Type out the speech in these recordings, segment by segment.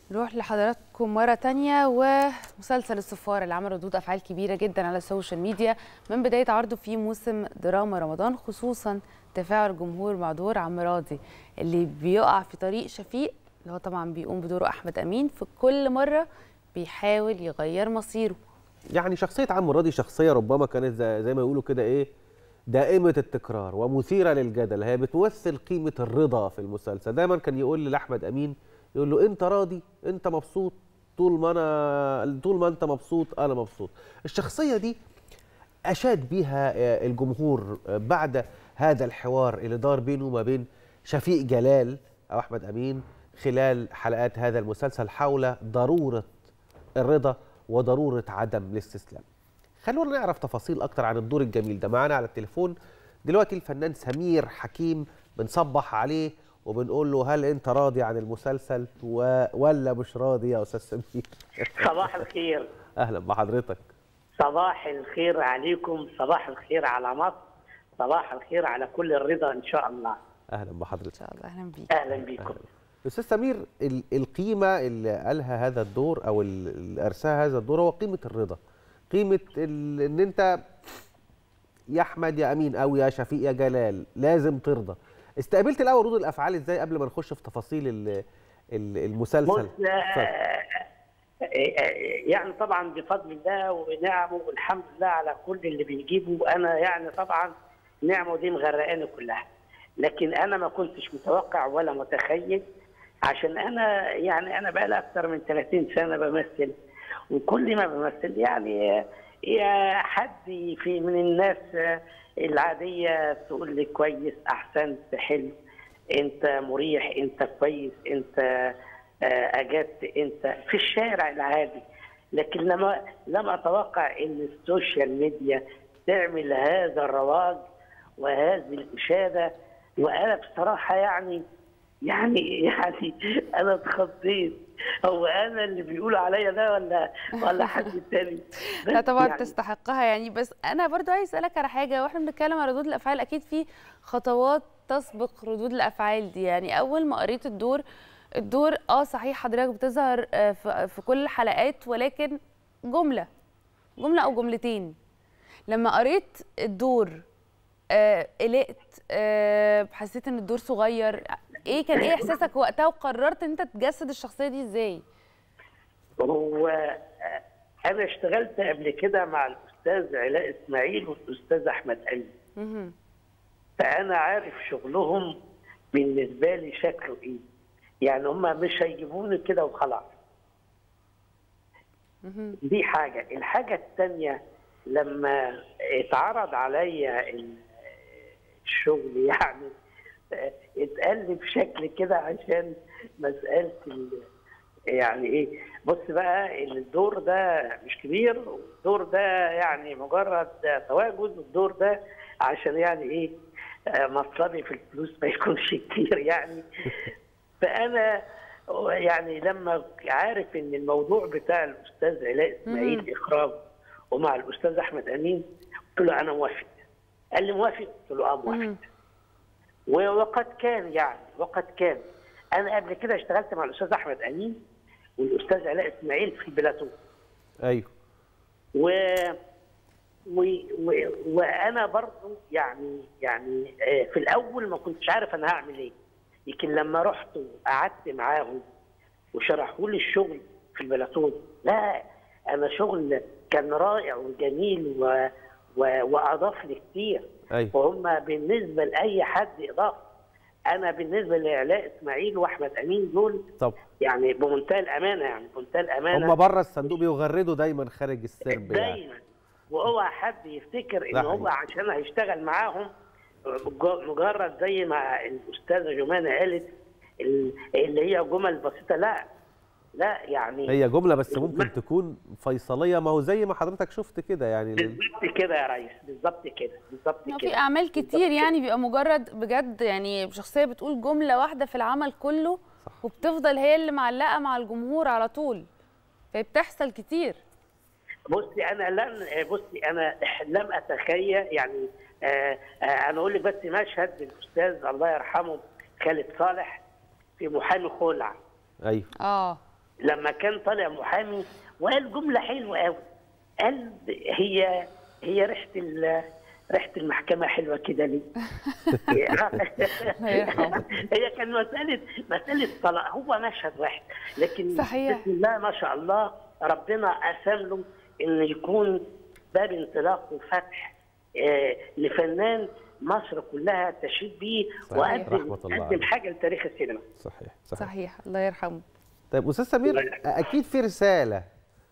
نروح لحضراتكم مرة تانية ومسلسل الصفار اللي عمل ردود أفعال كبيرة جدا على السوشيال ميديا من بداية عرضه في موسم دراما رمضان خصوصا تفاعل الجمهور مع دور عم راضي اللي بيقع في طريق شفيق اللي هو طبعا بيقوم بدوره أحمد أمين في كل مرة بيحاول يغير مصيره يعني شخصية عم راضي شخصية ربما كانت زي, زي ما يقولوا كده ايه دائمة التكرار ومثيرة للجدل هي بتمثل قيمة الرضا في المسلسل دايما كان يقول لأحمد أمين يقول له أنت راضي أنت مبسوط طول ما أنا طول ما أنت مبسوط أنا مبسوط الشخصية دي أشاد بيها الجمهور بعد هذا الحوار اللي دار بينه وما بين شفيق جلال أو أحمد أمين خلال حلقات هذا المسلسل حول ضرورة الرضا وضرورة عدم الاستسلام خلونا نعرف تفاصيل أكتر عن الدور الجميل ده معانا على التليفون دلوقتي الفنان سمير حكيم بنصبح عليه وبنقول له هل أنت راضي عن المسلسل و... ولا مش راضي يا أستاذ سمير صباح الخير أهلا بحضرتك صباح الخير عليكم صباح الخير على مصر صباح الخير على كل الرضا إن شاء الله أهلا إن بحضرتك شاء الله أهلا بيك أهلا بكم أستاذ سمير ال- القيمة اللي قالها هذا الدور أو ال- اللي أرساها هذا الدور هو قيمة الرضا قيمة ال- إن أنت يا أحمد يا أمين أو يا شفيق يا جلال لازم ترضى استقبلت الأول ردود الأفعال إزاي قبل ما نخش في تفاصيل ال- ال- المسلسل بص اتفضل. آه، آه، يعني طبعا بفضل الله ونعمه والحمد لله على كل اللي بيجيبه انا يعني طبعا نعمه دي مغرقاني كلها لكن انا ما كنتش متوقع ولا متخيل عشان انا يعني انا بقى لي اكثر من 30 سنه بمثل وكل ما بمثل يعني يا حد في من الناس العاديه تقول لي كويس احسنت حلو انت مريح انت كويس انت آه، اجدت انت في الشارع العادي لكن لما لم اتوقع ان السوشيال ميديا تعمل هذا الرواج وهذه الاشاده وانا بصراحه يعني يعني يعني انا اتخضيت هو انا اللي بيقولوا عليا ده ولا ولا حد تاني لا بس طبعا يعني تستحقها يعني بس انا برضو عايز اسالك على حاجه واحنا بنتكلم على ردود الافعال اكيد في خطوات تسبق ردود الافعال دي يعني اول ما قريت الدور الدور اه صحيح حضرتك بتظهر آه، في في كل الحلقات ولكن جمله جمله او جملتين لما قريت الدور آه، قلقت آه، حسيت ان الدور صغير ايه كان ايه احساسك وقتها وقررت ان انت تجسد الشخصيه دي ازاي هو آه، انا اشتغلت قبل كده مع الاستاذ علاء اسماعيل والاستاذ احمد امين مهم. فانا عارف شغلهم بالنسبه لي شكله ايه يعني هم مش هيجيبوني كده وخلاص مهم. دي حاجه الحاجه الثانيه لما اتعرض عليا ال- الشغل يعني آه، اتقال لي بشكل كده عشان مساله ال- يعني ايه بص بقى الدور ده مش كبير والدور ده يعني مجرد تواجد والدور ده عشان يعني ايه آه، مطلبي في الفلوس ما يكونش كتير يعني فانا يعني لما عارف ان الموضوع بتاع الاستاذ علاء اسماعيل اخراج ومع الاستاذ احمد امين قلت له انا موافق قال لي موافق قلت له اه موافق مم. وقد كان يعني وقد كان انا قبل كده اشتغلت مع الاستاذ احمد امين والاستاذ علاء اسماعيل في البلاتو أيوه و... و... و... وانا برضو يعني يعني آه، في الاول ما كنتش عارف انا هعمل ايه لكن لما رحت وقعدت معاهم وشرحوا لي الشغل في البلاتون لا انا شغل كان رائع وجميل و... و... واضاف لي كتير أيوه وهم بالنسبه لاي حد اضافه انا بالنسبه لعلاء اسماعيل واحمد امين دول طب يعني بمنتهى الامانه يعني بمنتهى الامانه هم بره الصندوق بيغردوا دايما خارج السرب يعني دايما واوعى حد يفتكر ان ده هو حقيقي. عشان هيشتغل معاهم مج- مجرد زي ما الاستاذه جمانه قالت ال- اللي هي جمل بسيطه لا لا يعني هي جملة بس ممكن تكون فيصلية ما هو زي ما حضرتك شفت كده يعني بالظبط كده يا ريس بالظبط كده بالظبط في كده اعمال كتير يعني بيبقى مجرد بجد يعني شخصيه بتقول جمله واحده في العمل كله صح. وبتفضل هي اللي معلقه مع الجمهور على طول فبتحصل كتير بصي انا لن بصي انا لم اتخيل يعني آه آه انا اقول لك بس مشهد الاستاذ الله يرحمه خالد صالح في محامي خلع ايوه اه لما كان طالع محامي وقال جمله حلوه قوي قال هي هي ريحه ال- ريحه المحكمه حلوه كده ليه؟ الله يرحمه. هي كان مساله مساله طلاق هو مشهد واحد لكن صحيح. بسم الله ما شاء الله ربنا قسم له ان يكون باب انطلاق وفتح آه، لفنان مصر كلها تشيد بيه صحيح. رحمة وقدم الله قدم عليه. حاجه لتاريخ السينما صحيح صحيح, صحيح الله يرحمه طيب استاذ سمير اكيد في رساله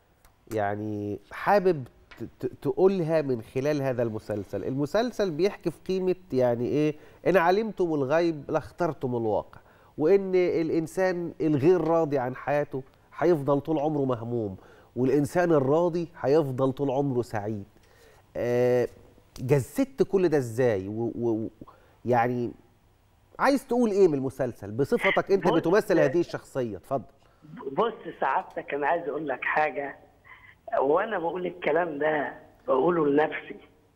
يعني حابب ت- ت- تقولها من خلال هذا المسلسل المسلسل بيحكي في قيمه يعني ايه ان علمتم الغيب لاخترتم الواقع وان الانسان الغير راضي عن حياته هيفضل طول عمره مهموم والانسان الراضي هيفضل طول عمره سعيد آه، جسدت كل ده ازاي و- و- يعني عايز تقول ايه من المسلسل بصفتك انت بص- بتمثل هذه الشخصيه اتفضل بص سعادتك انا عايز اقول لك حاجه وانا بقول الكلام ده بقوله لنفسي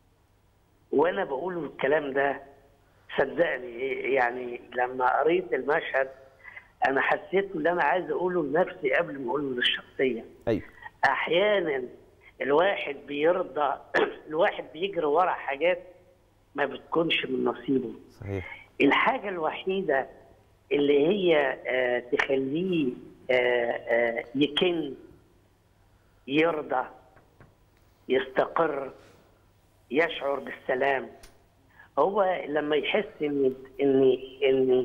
وانا بقوله الكلام ده صدقني يعني لما قريت المشهد انا حسيت ان انا عايز اقوله لنفسي قبل ما اقوله للشخصيه ايوه احيانا الواحد بيرضى الواحد بيجري ورا حاجات ما بتكونش من نصيبه صحيح الحاجة الوحيدة اللي هي آه، تخليه آه، آه، يكن يرضى يستقر يشعر بالسلام هو لما يحس ان ان ان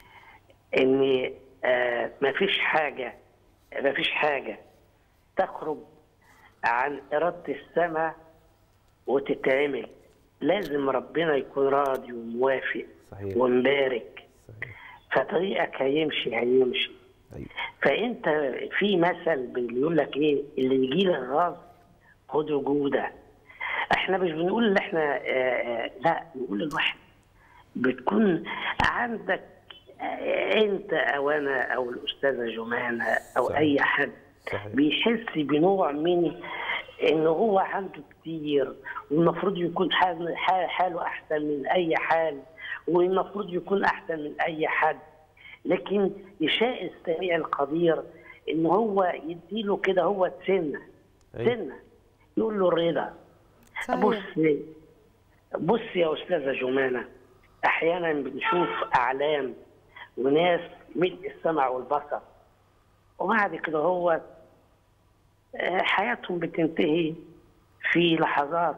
ان آه، مفيش حاجة مفيش حاجة تخرج عن إرادة السماء وتتعمل لازم ربنا يكون راضي وموافق صحيح. ومبارك صحيح فطريقك هيمشي هيمشي ايوه فانت في مثل بيقول لك ايه اللي يجي لك غاز خده جوده احنا مش بنقول ان احنا آه، آه، لا بنقول الواحد بتكون عندك آه، انت او انا او الاستاذه جمانه او صحيح. اي حد صحيح. بيحس بنوع من ان هو عنده كتير والمفروض يكون حال حال- حاله احسن من اي حال والمفروض يكون احسن من اي حد لكن يشاء السميع القدير ان هو يديله كده هو سنه أيوة. سنه يقول له الرضا بص صحيح بص يا استاذه جمانه احيانا بنشوف اعلام وناس ملء السمع والبصر وبعد كده هو آه، حياتهم بتنتهي في لحظات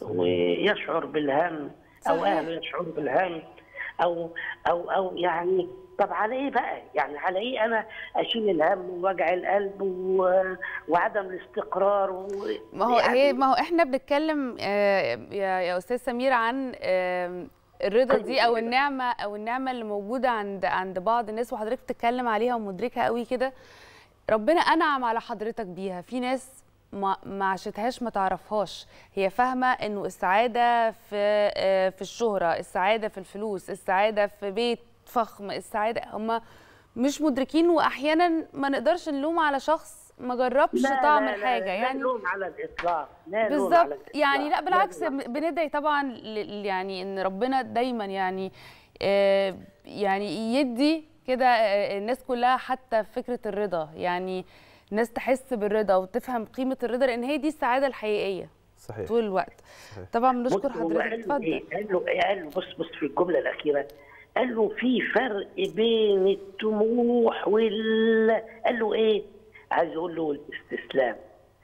ويشعر بالهم او صحيح. اهله يشعروا بالهم او او او يعني طب على ايه بقى؟ يعني على ايه انا اشيل الهم ووجع القلب و... وعدم الاستقرار و... ما هو يعني هي ما هو احنا بنتكلم آه، يا يا استاذ سمير عن آه، الرضا دي او النعمه او النعمه اللي موجوده عند عند بعض الناس وحضرتك بتتكلم عليها ومدركها قوي كده ربنا انعم على حضرتك بيها في ناس ما ما عاشتهاش ما تعرفهاش هي فاهمه انه السعاده في آه، في الشهره السعاده في الفلوس السعاده في بيت فخم السعاده هم مش مدركين واحيانا ما نقدرش نلوم على شخص ما جربش لا طعم لا لا الحاجه لا يعني لوم على الاطلاق لا لوم على بالظبط الإطلاق. يعني لا بالعكس لوم. بندعي طبعا ل- يعني ان ربنا دايما يعني آه، يعني يدي كده آه، الناس كلها حتى فكره الرضا يعني الناس تحس بالرضا وتفهم قيمه الرضا لان هي دي السعاده الحقيقيه صحيح طول الوقت صحيح. طبعا بص بنشكر هو حضرتك قال له اتفضل إيه؟ قال له إيه؟ قال له بص بص في الجمله الاخيره قال له في فرق بين الطموح وال قال له ايه؟ عايز يقول له الاستسلام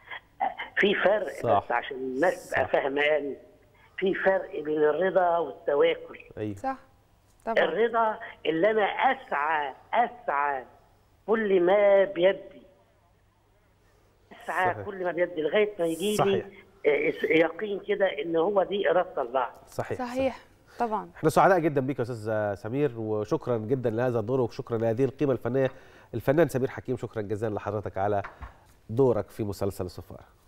في فرق صح. بس عشان الناس تبقى صح. فاهمه يعني في فرق بين الرضا والتواكل ايوه صح طبعا الرضا اللي انا اسعى اسعى كل ما بيدي اسعى صحيح. كل ما بيدي لغايه ما يجي لي صحيح. آه، يقين كده ان هو دي اراده الله صحيح صحيح طبعا احنا سعداء جدا بيك يا استاذ سمير وشكرا جدا لهذا الدور وشكرا لهذه القيمه الفنيه الفنان سمير حكيم شكرا جزيلا لحضرتك على دورك في مسلسل السفاره